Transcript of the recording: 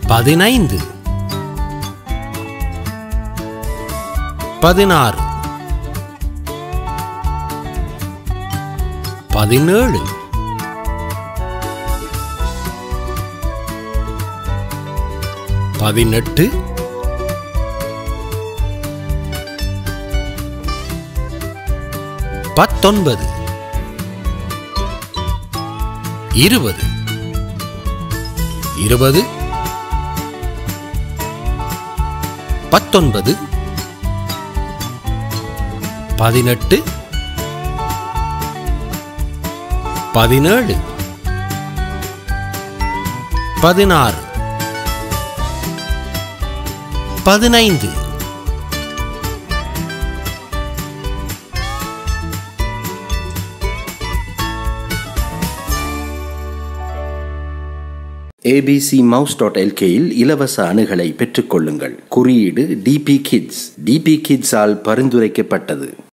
பதினைந்து பதினாறு பதினேழு பதினெட்டு பத்தொன்பது இருபது இருபது பத்தொன்பது பதினெட்டு பதினேழு பதினாறு பதினைந்து ஏபிசி மவுஸ் டாட் எல்கேயில் இலவச அணுகலை பெற்றுக்கொள்ளுங்கள் குறியீடு டிபி கிட்ஸ் டிபி கிட்ஸால் பரிந்துரைக்கப்பட்டது